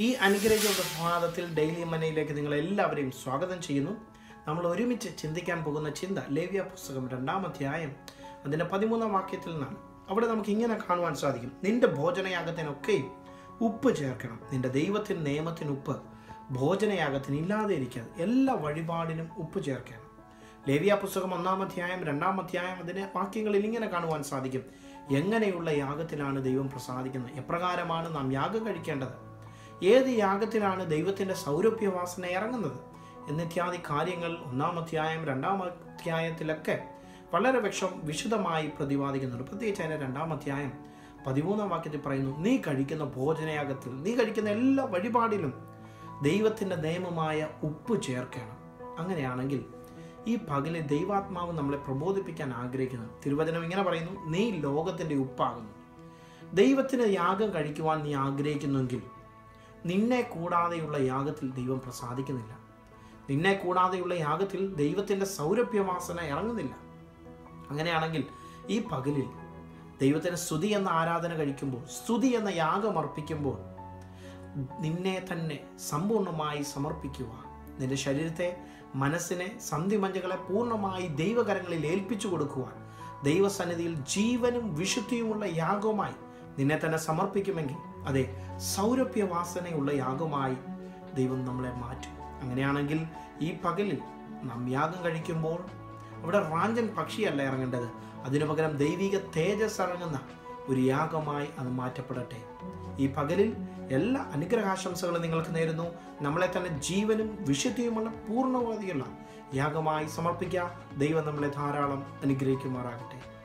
ഈ അനുഗ്രഹിച്ച പ്രഭാതത്തിൽ ഡെയിലി മനയിലേക്ക് നിങ്ങൾ എല്ലാവരെയും സ്വാഗതം ചെയ്യുന്നു നമ്മൾ ഒരുമിച്ച് ചിന്തിക്കാൻ പോകുന്ന ചിന്ത ലേവ്യ പുസ്തകം രണ്ടാം അധ്യായം അതിൻ്റെ പതിമൂന്നാം വാക്യത്തിൽ നിന്നാണ് അവിടെ നമുക്ക് ഇങ്ങനെ കാണുവാൻ സാധിക്കും നിന്റെ ഭോജനയാഗത്തിനൊക്കെയും ഉപ്പ് ചേർക്കണം നിന്റെ ദൈവത്തിന് നിയമത്തിന് ഉപ്പ് ഭോജനയാഗത്തിന് ഇല്ലാതെ ഇരിക്കാതെ എല്ലാ വഴിപാടിനും ഉപ്പ് ചേർക്കണം ലേവിയ പുസ്തകം ഒന്നാം അധ്യായം രണ്ടാം അധ്യായം അതിന്റെ വാക്യങ്ങളിൽ ഇങ്ങനെ കാണുവാൻ സാധിക്കും എങ്ങനെയുള്ള യാഗത്തിലാണ് ദൈവം പ്രസാദിക്കുന്നത് എപ്രകാരമാണ് നാം യാഗം കഴിക്കേണ്ടത് ഏത് യാഗത്തിലാണ് ദൈവത്തിന്റെ സൗരഭ്യവാസന ഇറങ്ങുന്നത് എന്നിത്യാദി കാര്യങ്ങൾ ഒന്നാം അധ്യായം രണ്ടാം അധ്യായത്തിലൊക്കെ വളരെ വിഷം വിശദമായി പ്രതിപാദിക്കുന്നുണ്ട് പ്രത്യേകിച്ച് അതിന്റെ രണ്ടാം അധ്യായം പതിമൂന്നാം വാക്യത്തിൽ പറയുന്നു നീ കഴിക്കുന്ന ഭോജനയാഗത്തിൽ നീ കഴിക്കുന്ന എല്ലാ വഴിപാടിലും ദൈവത്തിന്റെ നിയമമായ ഉപ്പ് ചേർക്കണം അങ്ങനെയാണെങ്കിൽ ഈ പകലെ ദൈവാത്മാവ് നമ്മളെ പ്രബോധിപ്പിക്കാൻ ആഗ്രഹിക്കുന്നു തിരുവചനം ഇങ്ങനെ പറയുന്നു നീ ലോകത്തിന്റെ ഉപ്പാകുന്നു ദൈവത്തിന് യാഗം കഴിക്കുവാൻ നീ ആഗ്രഹിക്കുന്നുവെങ്കിൽ നിന്നെ കൂടാതെയുള്ള യാഗത്തിൽ ദൈവം പ്രസാദിക്കുന്നില്ല നിന്നെ കൂടാതെയുള്ള യാഗത്തിൽ ദൈവത്തിന്റെ സൗരഭ്യവാസന ഇറങ്ങുന്നില്ല അങ്ങനെയാണെങ്കിൽ ഈ പകലിൽ ദൈവത്തിന് സ്തുതി എന്ന ആരാധന കഴിക്കുമ്പോൾ സ്തുതി എന്ന യാഗം അർപ്പിക്കുമ്പോൾ നിന്നെ തന്നെ സമ്പൂർണ്ണമായി സമർപ്പിക്കുക നിന്റെ ശരീരത്തെ മനസ്സിനെ സന്ധിമഞ്ചകളെ പൂർണ്ണമായി ദൈവകരങ്ങളിൽ ഏൽപ്പിച്ചു കൊടുക്കുവാൻ ദൈവസന്നിധിയിൽ ജീവനും വിശുദ്ധിയുമുള്ള യാഗവുമായി നിന്നെ തന്നെ സമർപ്പിക്കുമെങ്കിൽ അതെ സൗരഭ്യവാസനയുള്ള യാഗമായി ദൈവം നമ്മളെ മാറ്റും അങ്ങനെയാണെങ്കിൽ ഈ പകലിൽ നാം യാഗം കഴിക്കുമ്പോൾ അവിടെ റാഞ്ചൻ പക്ഷിയല്ല ഇറങ്ങേണ്ടത് അതിനു പകരം ദൈവിക തേജസ് ഇറങ്ങുന്ന ഒരു യാഗമായി അത് മാറ്റപ്പെടട്ടെ ഈ പകലിൽ എല്ലാ അനുഗ്രഹാശംസകളും നിങ്ങൾക്ക് നേരുന്നു നമ്മളെ തന്നെ ജീവനും വിശുദ്ധിയുമുള്ള പൂർണ്ണവാദിയുള്ള യാഗമായി സമർപ്പിക്കുക ദൈവം നമ്മളെ ധാരാളം അനുഗ്രഹിക്കുമാറാകട്ടെ